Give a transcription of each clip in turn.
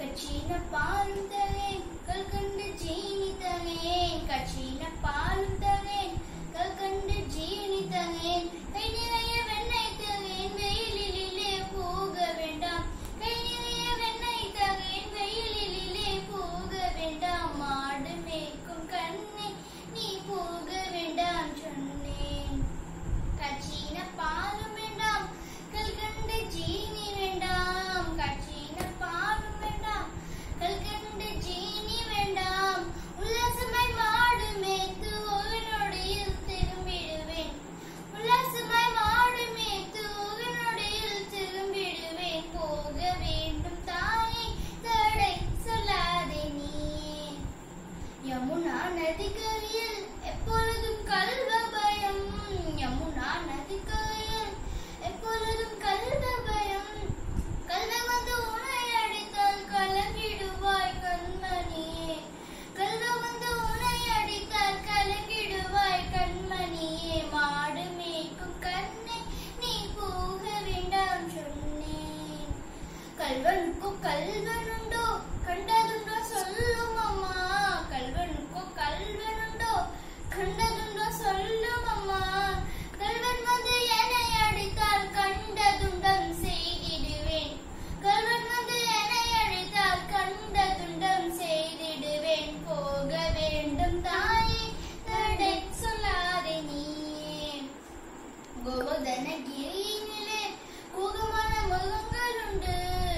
கட்சின பாலும் தரேன் கல்கண்டு ஜீனி தரேன் கட்சின பாலும் தரேன் கல்கண்டு ஜீனி தரேன் கை நிறைய வெண்ணெய் தரேன் வெயிலிலே போக வேண்டாம் கை நிறைய வெண்ணெய் தரேன் வெயிலிலே போக வேண்டாம் மாடு மேய்க்கும் கண்ணே நீ போக வேண்டாம் சொன்னேன் கட்சின பாலும் வேண்டாம் கல்கண்டு ஜீனி வேண்டாம் கட்சின பாலும் வேண்டாம் கல்கண்டு ஜீனி வேண்டாம் உல்லாசமாய் மாடு மேய்த்து ஒரு நொடியில் திரும்பிடுவேன் உல்லாசமாய் மாடு மேய்த்து ஒரு நொடியில் திரும்பிடுவேன் போக வேண்டும் தானே தடை சொல்லாதே நீயே யமுனா நதிக்கரையில் எப்பொழுதும் கல்வ பயம் யமுனா நதிக்கரையில் எப்பொழுதும் கல்வ பயம் கல்வ வந்து உன்னை அடித்தால் கலங்கிடுவாய் கண்மணியே கல்வ வந்து உன்னை அடித்தால் கலங்கிடுவாய் கண்மணியே மாடு மேய்க்கும் கண்ணே நீ போக வேண்டாம் சொன்னேன் கல்வனுக்கோ கல்வனுண்டோ கண்டதுண்டோ சொல்லும் அம்மா கல்வனுக்கோ கல்வனுண்டோ கண்டதுண்டோ சொல்லும் அம்மா கல்வன் வந்து என்னை அடித்தால் கண்டதுண்டம் செய்திடுவேன் கல்வன் வந்து என்னை அடித்தால் கண்டதுண்டம் செய்திடுவேன் போக வேண்டும் தாயே தடை சொல்லாதே நீயே கோவர்தனகிரியினிலே கூகமான மிருகங்களுண்டு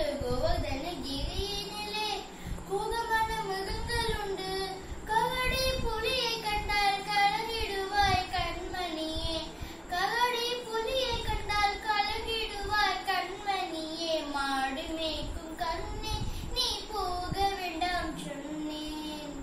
கோவர்தனகிரியினிலே கூகமான மிருகங்களுண்டு கரடி புலியை கண்டால் கலங்கிடுவாய் கண்மணியே கரடி புலியை கண்டால் கலங்கிடுவாய் கண்மணியே மாடு மேய்க்கும் கண்ணே நீ போக வேண்டாம் சொன்னேன்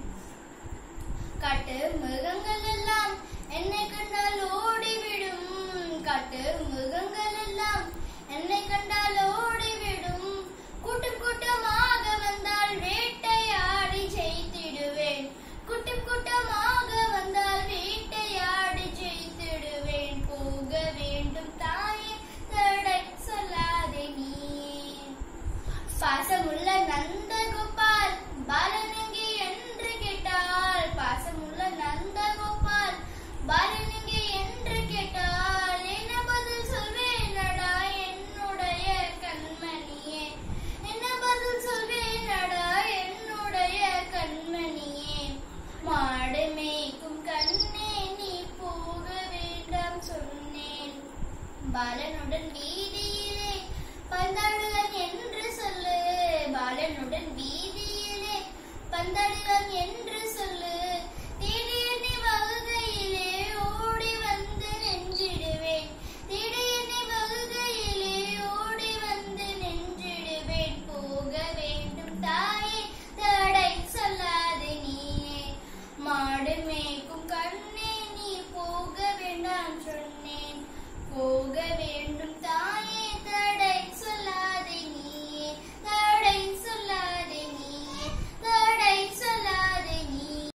காட்டு மிருகங்கள் எல்லாம் என்னை கண்டால் ஓடிவிடும் காட்டு மிருகங்கள் எல்லாம் என்னை கண்டால் ஓடிவிடும் கூட்டம் கூட்டமாக வந்தால் வேட்டையாடி ஜெயித்திடுவேன் கூட்டம் கூட்டமாக வந்தால் வேட்டையாடி ஜெயித்திடுவேன் போக வேண்டும் தாயே தடை சொல்லாதே நீயே பாசமுள்ள நந்தகோபால் பாலனங்கி என்று கேட்டால் பாசமுள்ள நந்தகோபால் பாலனங்கி என்று கேட்டால் என்ன பதில் சொல்வேனடா என்னுடைய கண்மணியே என்ன பதில் சொல்வேனடா என்னுடைய கண்மணியே மாடு மேய்க்கும் கண்ணே நீ போக வேண்டாம் சொன்னேன் பாலனுடன் வீதியிலே பந்தாடுகள் என்று சொல்லு பாலனுடன் வீதியிலே பந்தாடுகள் என்று சொல்லு தேடிய நீ வருகையிலே ஓடி வந்து நெஞ்சிடுவேன் தேடிய நீ வருகையிலே ஓடி வந்து நெஞ்சிடுவேன் போக வேண்டும் தாயே தடை சொல்லாதே நீயே மாடு மேய்க்கும் கண்ணே நீ போக வேண்டாம் சொன்னேன் போக வேண்டும்